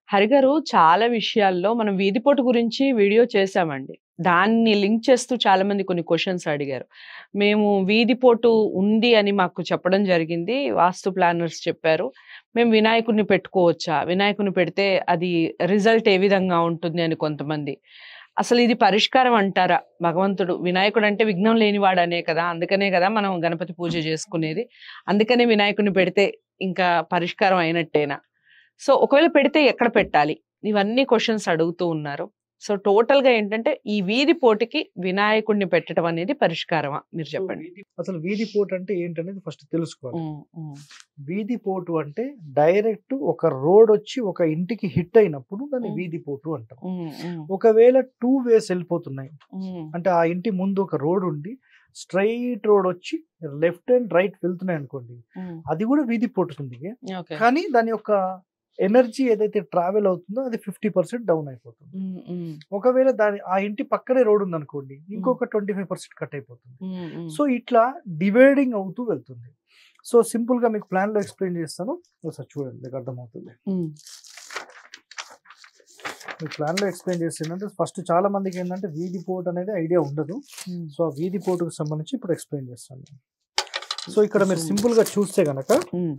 హరిగారు చాలా విషయాల్లో మనం వీధిపోటు గురించి వీడియో చేశామండి. దాన్ని లింక్ చేస్తూ చాలా మంది కొన్ని క్వెషన్స్ అడిగారు. మేము వీధిపోటు ఉంది అని మాకు చెప్పడం జరిగింది. వాస్తు ప్లానర్స్ చెప్పారు. మేము వినాయకుడిని పెట్టుకోవచ్చా? వినాయకుడిని పెడితే అది రిజల్ట్ ఏ విధంగా ఉంటుంది అని కొంతమంది. అసలు ఇది పరిష్కారం అంటారా? భగవంతుడు వినాయకుడు అంటే విఘ్నం లేనివాడనే కదా! అందుకనే కదా మనం గణపతి పూజ చేసుకునేది. అందుకనే వినాయకుడిని పెడితే ఇంకా పరిష్కారం అయినట్టేనా? సో ఒకవేళ పెడితే ఎక్కడ పెట్టాలి? ఇవన్నీ క్వెషన్స్ అడుగుతూ ఉన్నారు. సో టోటల్‌గా ఏంటంటే ఈ వీధిపోటుకి వినాయకుడిని పెట్టడం అనేది పరిష్కారమా? మీరు సో చెప్పండి. వీధి అసలు వీధి పోటు అంటే ఏంటనేది ఫస్ట్ తెలుసుకోవాలి. హ్మ్. హ్మ్. వీధి పోటు అంటే డైరెక్ట్ ఒక రోడ్ వచ్చి ఒక ఇంటికి హిట్ అయినప్పుడు దాన్ని హ్మ్. వీధి పోటు అంటాం. హ్మ్. హ్మ్. ఒకవేళ 2 వేస్ వెళ్ళిపోతున్నాయి. హ్మ్. అంటే ఆ ఇంటి ముందు ఒక రోడ్ ఉండి స్ట్రెయిట్ రోడ్ వచ్చి లెఫ్ట్ అండ్ రైట్ వెళ్తున్నాయి అనుకోండి. హ్మ్. అది కూడా వీధి పోటు కిందకే. ఓకే. కానీ దాని యొక్క ఎనర్జీ ఏదైతే ట్రావెల్ అవుతుందో అది 50% డౌన్ అయిపోతుంది. హ్మ్. హ్మ్. ఒకవేళ దాని ఆ ఇంటి పక్కనే రోడ్ ఉందనుకోండి ఇంకొక 25% కట్ అయిపోతుంది. హ్మ్. హ్మ్. సో ఇట్లా డివైడింగ్ అవుతూ వెళ్తుంది. సో సింపుల్ గా మీకు ప్లాన్ లో ఎక్స్ప్లెయిన్ చేస్తాను. ఒకసారి చూడండి మీకు అర్థమవుతుంది. హ్మ్. మీకు ప్లాన్ లో ఎక్స్ప్లెయిన్ చేస్తుందంటే ఫస్ట్ చాలా మందికి ఏంటంటే వీధి పోటు అనేది ఐడియా ఉండదు. హ్మ్. సో ఆ వీధి పోటుకు సంబంధించి ఇప్పుడు ఎక్స్ప్లెయిన్ చేస్తాను. నేను. సో ఇక్కడ మీరు సింపుల్ గా చూస్తే గనక హ్మ్.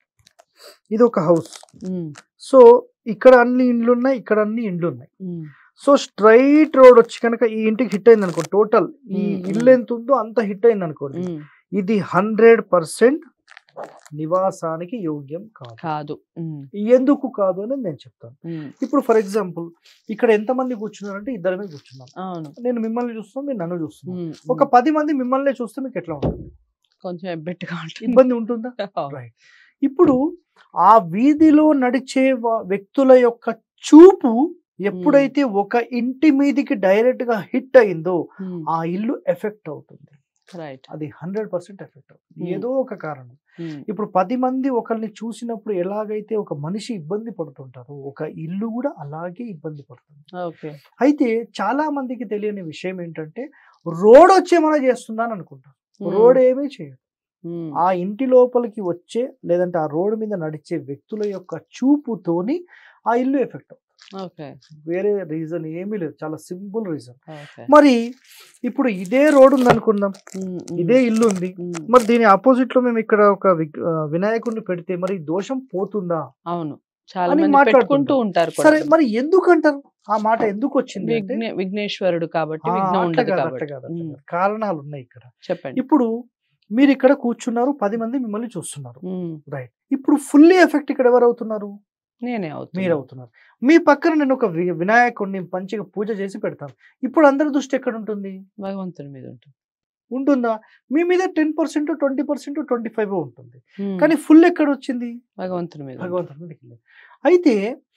ఇది ఒక హౌస్. హ్మ్. సో ఇక్కడ అన్ని ఇండ్లు ఉన్నాయి. ఇక్కడ అన్ని ఇండ్లు ఉన్నాయి. హ్మ్. సో స్ట్రైట్ రోడ్ వచ్చి కనుక ఈ ఇంటికి హిట్ అయింది అనుకోండి టోటల్ ఈ మ్మ్, ఇల్లు మ్మ్. ఎంత ఉందో అంత హిట్ అయింది అనుకోండి హ్మ్. ఇది హండ్రెడ్ పర్సెంట్ నివాసానికి యోగ్యం కాదు కాదు. హ్మ్. ఎందుకు కాదు అని నేను చెప్తాను హ్మ్. ఇప్పుడు ఫర్ ఎగ్జాంపుల్ ఇక్కడ ఎంతమంది కూర్చున్నారంటే ఇద్దరమే కూర్చున్నాం అవును. నేను మిమ్మల్ని చూస్తున్నాను మీరు నన్ను చూస్తున్నాను హ్మ్. ఒక పది మంది మిమ్మల్ని చూస్తే మీకు ఎట్లా ఉంటుంది కొంచెం ఎబ్బెట్టుగా ఉంటుంది. ఇబ్బంది ఉంటుందా అవును. రైట్ ఇప్పుడు ఆ వీధిలో నడిచే వ- వ్యక్తుల యొక్క చూపు ఎప్పుడైతే ఒక ఇంటి మీదికి డైరెక్ట్ గా హిట్ అయిందో హ్మ్. ఆ ఇల్లు ఎఫెక్ట్ అవుతుంది రైట్. అది హండ్రెడ్ పర్సెంట్ ఎఫెక్ట్ అవుతుంది Hmm. ఏదో ఒక కారణం హ్మ్. ఇప్పుడు పది మంది ఒకరిని చూసినప్పుడు ఎలాగైతే ఒక మనిషి ఇబ్బంది పడుతుంటారో ఒక ఇల్లు కూడా అలాగే ఇబ్బంది పడుతుంది ఓకే. అయితే చాలా మందికి తెలియని విషయం ఏంటంటే రోడ్ వచ్చేమన్నా చేస్తుందా అని అనుకుంటారు హ్మ్. రోడ్ ఏమీ చేయదు హ్మ్. ఆ ఇంటి లోపలికి వచ్చే లేదంటే ఆ రోడ్ మీద నడిచే వ్యక్తుల యొక్క చూపుతోని ఆ ఇల్లు ఎఫెక్ట్ అవుతుంది ఓకే. వేరే రీజన్ ఏమీ లేదు చాలా సింపుల్ రీజన్ ఓకే. మరి ఇప్పుడు ఇదే రోడ్ ఉంది అనుకుందాం హ్మ్. హ్మ్. ఇదే ఇల్లు ఉంది హ్మ్. మరి దీని ఆపోజిట్ లో మేము ఇక్కడ ఒక విగ్- ఆ, వినాయకుడిని పెడితే మరి ఈ దోషం పోతుందా అవును. చాలా అని మంది మాట్లాడుతుంటారు. పెట్టుకుంటూ ఉంటారు కూడా. సరే మరి ఎందుకు అంటారు ఆ మాట ఎందుకు వచ్చింది అంటే విఘ్నే విఘ్నేశ్వరుడు కాబట్టి ఆ, విఘ్నం అట్లా ఉండదు కాదు, కాబట్టి. అట్లా కాదు, అట్లా హ్మ్. కాదు. కారణాలు ఉన్నాయి ఇక్కడ చెప్పండి. ఇప్పుడు మీరు ఇక్కడ కూర్చున్నారు పది మంది మిమ్మల్ని చూస్తున్నారు హ్మ్. రైట్ ఇప్పుడు ఫుల్లీ ఎఫెక్ట్ ఇక్కడ ఎవరు అవుతున్నారు నేనే అవుతున్నా. మీరు అవుతున్నారు మీ పక్కన నేను ఒక వి- వినాయకుడిని మంచిగా పూజ చేసి పెడతాను ఇప్పుడు అందరి దృష్టి ఎక్కడ ఉంటుంది భగవంతుని మీద ఉంటుంది. ఉంటుందా మీ మీద ten percent twenty percent twenty five ఉంటుంది హ్మ్. కానీ ఫుల్ ఎక్కడ వచ్చింది భగవంతుని మీద ఉంటుంది. భగవంతుడి మీదకి వెళ్ళింది. అయితే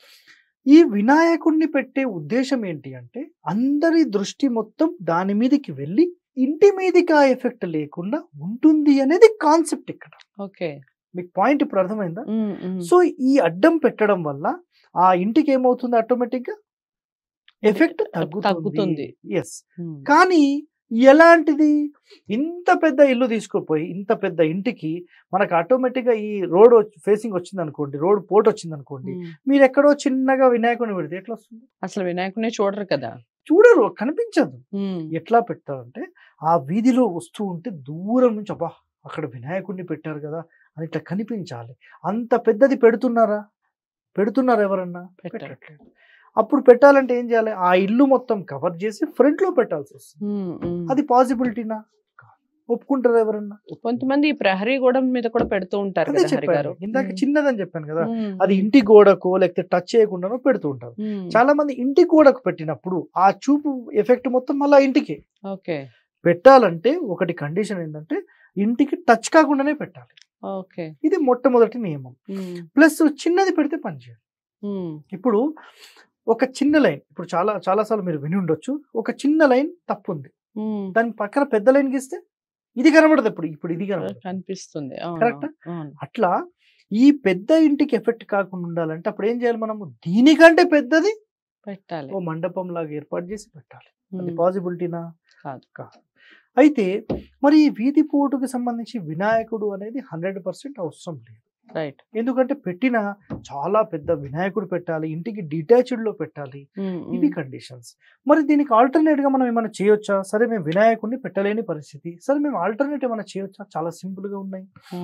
ఈ వినాయకుడిని పెట్టే ఉద్దేశం ఏంటి అంటే అందరి దృష్టి మొత్తం దాని మీదకి వెళ్ళి ఇంటి మీదకి ఆ ఎఫెక్ట్ లేకుండా ఉంటుంది అనేది కాన్సెప్ట్ ఇక్కడ ఓకే. మీకు పాయింట్ ఇప్పుడు అర్థమైందా హ్మ్. హ్మ్. సో ఈ అడ్డం పెట్టడం వల్ల ఆ ఇంటికి ఏమవుతుంది ఆటోమేటిక్ గా ఎఫెక్ట్ తగ్గుతుంది. తగ్గుతుంది ఎస్ హ్మ్. కానీ ఎలాంటిది ఇంత పెద్ద ఇల్లు తీసుకుపోయి ఇంత పెద్ద ఇంటికి మనకు ఆటోమేటిక్ గా ఈ రోడ్ ఫేసింగ్ వచ్చింది అనుకోండి రోడ్ పోట్ వచ్చింది అనుకోండి హ్మ్. మీరు ఎక్కడో చిన్నగా వినాయకుడిని పెడితే ఎట్లా వస్తుంది అసలు వినాయకుడినే చూడరు కదా. చూడరు కనిపించదు హ్మ్. ఎట్లా పెడతారంటే ఆ వీధిలో వస్తూ ఉంటే దూరం నుంచి అబ్బా అక్కడ వినాయకుడిని పెట్టారు కదా అని ఇట్లా కనిపించాలి అంత పెద్దది పెడుతున్నారా పెడుతున్నారా ఎవరన్నా పెట్టరు. పెట్టట్లేదు అప్పుడు పెట్టాలంటే ఏం చేయాలి ఆ ఇల్లు మొత్తం కవర్ చేసి ఫ్రంట్ లో పెట్టాల్సి వస్తుంది హ్మ్. హ్మ్. అది పాసిబిలిటీనా ఒప్పుకుంటారా ఎవరన్నా కొంతమంది ఈ ప్రహరీ గోడ మీద కూడా పెడుతూ ఉంటారు అదే కదా హరి గారు. చెప్పాను ఇందాక హ్మ్. చిన్నదని చెప్పాను కదా హ్మ్. అది ఇంటి గోడకో లేకపోతే టచ్ చేయకుండానో పెడుతూ ఉంటారు హ్మ్. చాలా మంది ఇంటి గోడకు పెట్టినప్పుడు ఆ చూపు ఎఫెక్ట్ మొత్తం మళ్ళీ ఇంటికి ఓకే. పెట్టాలంటే ఒకటి కండిషన్ ఏంటంటే ఇంటికి టచ్ కాకుండానే పెట్టాలి ఓకే. ఇది మొట్టమొదటి నియమం హ్మ్. ప్లస్ చిన్నది పెడితే పనిచేయదు హ్మ్. ఇప్పుడు ఒక చిన్న లైన్ ఇప్పుడు చాలా చాలా సార్లు మీరు విని ఉండొచ్చు ఒక చిన్న లైన్ తప్పు ఉంది హ్మ్. దాని పక్కన పెద్ద లైన్ గీస్తే ఇది కనబడదు ఇప్పుడు ఇప్పుడు ఇది కనబడదు కనిపిస్తుంది. అవును. Correct ఆ? అవును. అట్లా ఈ పెద్ద ఇంటికి ఎఫెక్ట్ కాకుండా ఉండాలంటే అప్పుడు ఏం చేయాలి మనము దీనికంటే పెద్దది పెట్టాలి. ఓ మండపం లాగా ఏర్పాటు చేసి పెట్టాలి అది హ్మ్. పాసిబిలిటీనా కాదు. కాదు అయితే మరి ఈ వీధి పోటుకి సంబంధించి వినాయకుడు అనేది హండ్రెడ్ పర్సెంట్ అవసరం లేదు రైట్ ఎందుకంటే పెట్టిన చాలా పెద్ద వినాయకుడు పెట్టాలి ఇంటికి డిటాచ్డ్ లో పెట్టాలి ఇవి కండిషన్స్ మరి దీనికి ఆల్టర్నేట్ గా మనం ఏమైనా చేయొచ్చా సరే మేము వినాయకుడిని పెట్టలేని పరిస్థితి సరే మేము ఆల్టర్నేట్ ఏమైనా చేయొచ్చా చాలా సింపుల్ గా ఉన్నాయి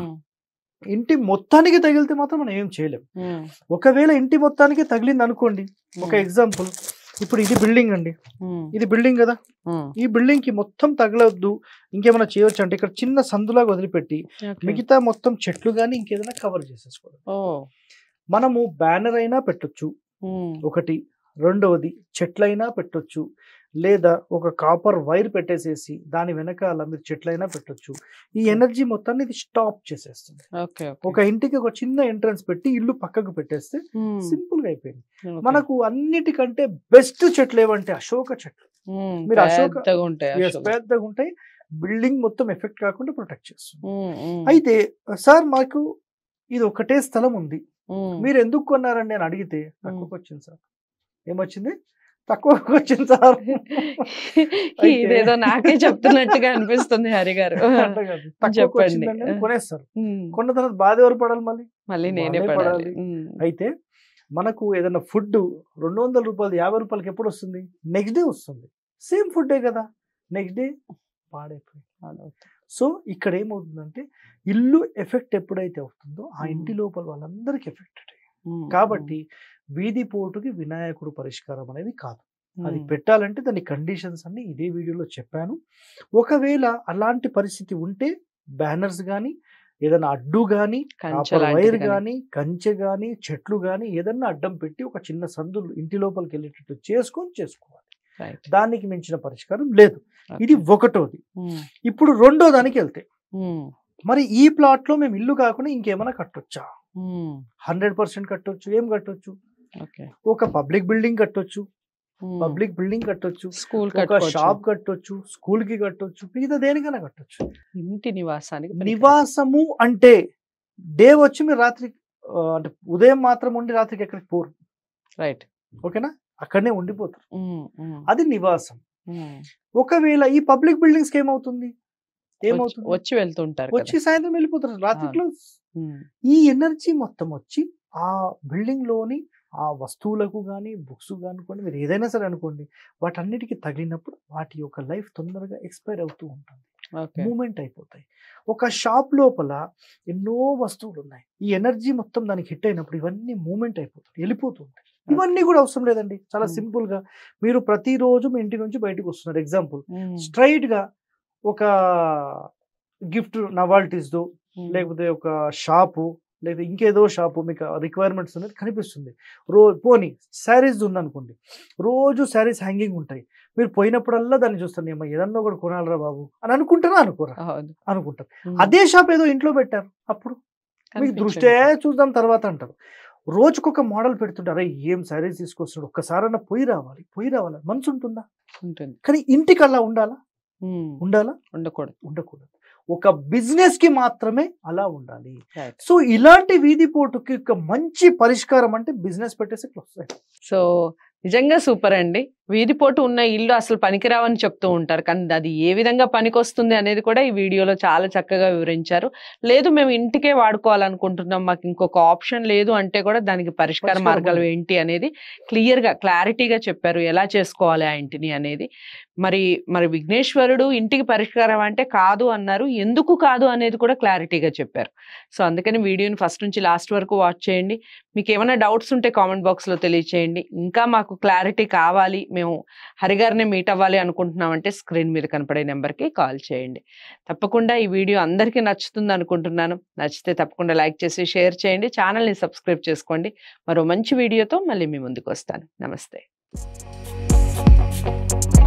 ఇంటి మొత్తానికి తగిలితే మాత్రం మనం ఏం చేయలేం ఒకవేళ ఇంటి మొత్తానికి తగిలింది అనుకోండి ఒక ఎగ్జాంపుల్ ఇప్పుడు ఇది బిల్డింగ్ అండి ఇది బిల్డింగ్ కదా ఈ బిల్డింగ్ కి మొత్తం తగలొద్దు ఇంకేమైనా చేయొచ్చు అంటే ఇక్కడ చిన్న సందులాగా వదిలిపెట్టి మిగతా మొత్తం చెట్లు కానీ ఇంకేదైనా కవర్ చేసేసుకోవడం ఓ మనము బ్యానర్ అయినా పెట్టొచ్చు ఒకటి రెండవది చెట్లైనా పెట్టొచ్చు లేదా ఒక కాపర్ వైర్ పెట్టేసేసి దాని వెనకాల మీరు చెట్లైనా పెట్టొచ్చు ఈ ఎనర్జీ మొత్తాన్ని ఇది స్టాప్ చేసేస్తుంది ఓకే ఒక ఇంటికి ఒక చిన్న ఎంట్రన్స్ పెట్టి ఇల్లు పక్కకు పెట్టేస్తే సింపుల్ గా అయిపోయింది మనకు అన్నిటికంటే బెస్ట్ చెట్లు ఏవంటే అశోక చెట్లు మీరు అశోక- పెద్దగా ఉంటాయి Yes, అశోక. పెద్దగా ఉంటాయి బిల్డింగ్ మొత్తం ఎఫెక్ట్ కాకుండా ప్రొటెక్ట్ చేస్తుంది ఉమ్, ఉమ్, అయితే సార్ మాకు ఇది ఒకటే స్థలం ఉంది ఉమ్. మీరు ఎందుకు కొన్నారండి అని అడిగితే తక్కువకి వచ్చింది సార్ ఏమొచ్చింది తక్కువకి వచ్చింది సార్ అయితే- ఇదేదో నాకే చెప్తున్నట్టుగా అనిపిస్తుంది హరి గారు అంటే కాదు, తక్కువకి చెప్పండి. వచ్చిందండి అని కొనేస్తారు ఉమ్, కొన్న తర్వాత బాధ ఎవరు పడాలి మళ్ళీ మళ్ళీ నేనే వాళ్ళే పడాలి పడాలి. ఉమ్, అయితే మనకు ఏదైనా ఫుడ్ రెండు వందల రూపాయలు యాభై రూపాయలకి ఎప్పుడు వస్తుంది నెక్స్ట్ డే వస్తుంది సేమ్ ఫుడ్డే కదా నెక్స్ట్ డే పాడైపోయింది సో ఇక్కడ ఏమవుతుందంటే ఇల్లు ఎఫెక్ట్ ఎప్పుడైతే అవుతుందో ఆ Hmm. ఇంటి లోపల వాళ్ళందరికీ ఎఫెక్ట్ ఉమ్, కాబట్టి వీధి పోటుకి వినాయకుడు పరిష్కారం అనేది కాదు ఉమ్, అది పెట్టాలంటే దాని కండిషన్స్ అన్ని ఇదే వీడియోలో చెప్పాను ఒకవేళ అలాంటి పరిస్థితి ఉంటే బ్యానర్స్ కానీ ఏదైనా అడ్డు కానీ కంచె లాంటిది వైర్ కానీ. కానీ కంచె కానీ చెట్లు కానీ ఏదన్నా అడ్డం పెట్టి ఒక చిన్న సందులు ఇంటి లోపలికి వెళ్ళేటట్టు చేసుకొని చేసుకోవాలి Right. దానికి మించిన పరిష్కారం లేదు Okay. ఇది ఒకటోది ఉమ్, ఇప్పుడు రెండో దానికి వెళ్తే ఉమ్, మరి ఈ ప్లాట్ లో మేము ఇల్లు కాకుండా ఇంకేమైనా కట్టొచ్చా ఉమ్, హండ్రెడ్ పర్సెంట్ కట్టొచ్చు ఏం కట్టొచ్చు ఓకే ఒక పబ్లిక్ బిల్డింగ్ కట్టొచ్చు ఉమ్, పబ్లిక్ బిల్డింగ్ కట్టొచ్చు స్కూల్ ఒక కట్టుకోవచ్చు. షాప్ కట్టొచ్చు స్కూల్ కి కట్టొచ్చు మిగతా దేనికైనా కట్టొచ్చు ఇంటి నివాసానికి పనికి- నివాసము అంటే డే వచ్చి మీరు రాత్రి ఆ, అంటే ఉదయం మాత్రం ఉండి రాత్రికి ఎక్కడికి పోరు రైట్ ఓకేనా అక్కడనే ఉండిపోతారు ఉమ్, ఉమ్, అది నివాసం ఉమ్. ఒకవేళ ఈ పబ్లిక్ బిల్డింగ్స్ కి ఏమవుతుంది వచ్చి- ఏమవుతుంది వచ్చి వెళ్తుంటారు వచ్చి సాయంత్రం వెళ్ళిపోతారు రాత్రి అవును. క్లోజ్ ఉమ్, ఈ ఎనర్జీ మొత్తం వచ్చి ఆ బిల్డింగ్ లోని ఆ వస్తువులకు కానీ బుక్స్ కానీ మీరు ఏదైనా సరే అనుకోండి వాటన్నిటికీ తగిలినప్పుడు వాటి యొక్క లైఫ్ తొందరగా ఎక్స్పైర్ అవుతూ ఉంటుంది ఓకే మూమెంట్ అయిపోతాయి ఒక షాప్ లోపల ఎన్నో వస్తువులు ఉన్నాయి ఈ ఎనర్జీ మొత్తం దానికి హిట్ అయినప్పుడు ఇవన్నీ మూమెంట్ అయిపోతాయి వెళ్ళిపోతూ ఉంటాయి ఇవన్నీ కూడా అవసరం లేదండి చాలా Hmm. సింపుల్ గా మీరు ప్రతిరోజు మీ ఇంటి నుంచి బయటకు వస్తున్నారు ఎగ్జాంపుల్ ఉమ్, స్ట్రైట్ గా ఒక గిఫ్ట్ నవాల్టీస్దో ఉమ్, లేకపోతే ఒక షాపు లేదా ఇంకేదో షాపు మీకు రిక్వైర్మెంట్స్ అనేది కనిపిస్తుంది రో పోనీ శారీస్ ఉందనుకోండి రోజు శారీస్ హ్యాంగింగ్ ఉంటాయి మీరు పోయినప్పుడల్లా దాన్ని చూస్తాను ఏమో ఏదన్నా ఒకటి కొనాలరా బాబు అని అనుకుంటారా అనుకోరా అవును. అనుకుంటారు ఉమ్, అదే షాప్ ఏదో ఇంట్లో పెట్టారు అప్పుడు మీకు కనిపించండి. దృష్టే చూద్దాం తర్వాత అంటారు రోజుకొక మోడల్ పెడుతుంటారు "అరే, ఏం శారీస్ తీసుకొస్తున్నాడు ఒక్కసారన్నా పోయి రావాలి పోయి రావాలి మనసు ఉంటుందా ఉంటుంది కానీ ఇంటికి అలా ఉండాలా ఉమ్, ఉండాలా ఉండకూడదు ఉండకూడదు ఒక బిజినెస్ కి మాత్రమే అలా ఉండాలి రైట్ సో ఇలాంటి వీధి పోటుకి ఒక మంచి పరిష్కారం అంటే బిజినెస్ పెట్టేసి క్లోజ్ సో నిజంగా సూపర్ అండి వీధిపోటు ఉన్న ఇల్లు అసలు పనికిరావని చెప్తూ ఉంటారు కానీ అది ఏ విధంగా పనికొస్తుంది అనేది కూడా ఈ వీడియోలో చాలా చక్కగా వివరించారు లేదు మేము ఇంటికే వాడుకోవాలనుకుంటున్నాం మాకు ఇంకొక ఆప్షన్ లేదు అంటే కూడా దానికి పరిష్కార పరిష్కారం మార్గాలు ఉంది. ఏంటి అనేది క్లియర్ గా క్లారిటీగా చెప్పారు ఎలా చేసుకోవాలి ఆ ఇంటిని అనేది మరి మరి విఘ్నేశ్వరుడు ఇంటికి పరిష్కారం అంటే కాదు అన్నారు ఎందుకు కాదు అనేది కూడా క్లారిటీగా చెప్పారు సో అందుకని వీడియోని ఫస్ట్ నుంచి లాస్ట్ వరకు వాచ్ చేయండి మీకు ఏమైనా డౌట్స్ ఉంటే కామెంట్ బాక్స్ లో తెలియచేయండి ఇంకా మాకు క్లారిటీ కావాలి మేము హరిగారిని మీట్ అవ్వాలి అనుకుంటున్నామంటే స్క్రీన్ మీద కనపడే నెంబర్కి కాల్ చేయండి తప్పకుండా ఈ వీడియో అందరికీ నచ్చుతుంది అనుకుంటున్నాను నచ్చితే తప్పకుండా లైక్ చేసి షేర్ చేయండి ఛానల్ని సబ్స్క్రైబ్ చేసుకోండి మరో మంచి వీడియోతో మళ్ళీ మీ ముందుకు వస్తాను నమస్తే